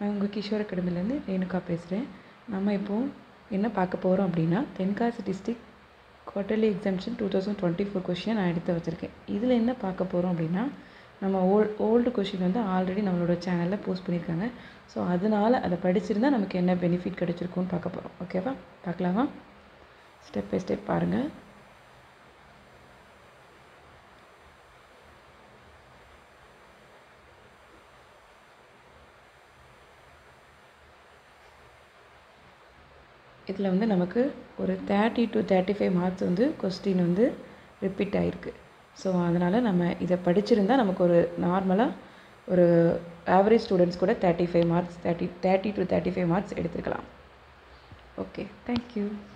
நான் உங்கள் கிஷோர் அகாடமிலேருந்து ரேணுகா பேசுகிறேன் நம்ம இப்போது என்ன பார்க்க போகிறோம் அப்படின்னா Tenkasi district quarterly examination two thousand twenty four question நான் எடுத்து வச்சுருக்கேன் இதில் என்ன பார்க்க போகிறோம் அப்படின்னா நம்ம ஓல் ஓல்டு கொஷின் வந்து ஆல்ரெடி நம்மளோட சேனலில் போஸ்ட் பண்ணியிருக்காங்க ஸோ அதனால் அதை படிச்சிருந்தா நமக்கு என்ன பெனிஃபிட் கிடைச்சிருக்குன்னு பார்க்க போகிறோம் ஓகேவா பார்க்கலாமா ஸ்டெப் பை ஸ்டெப் பாருங்கள் இதில் வந்து நமக்கு ஒரு thirty to thirty five marks வந்து கொஸ்டின் வந்து ரிப்பீட் ஆகிருக்கு ஸோ அதனால் நம்ம இதை படிச்சிருந்தா நமக்கு ஒரு நார்மலாக ஒரு ஆவரேஜ் ஸ்டூடெண்ட்ஸ் கூட thirty five marks thirty thirty to thirty five marks எடுத்துருக்கலாம் ஓகே தேங்க்யூ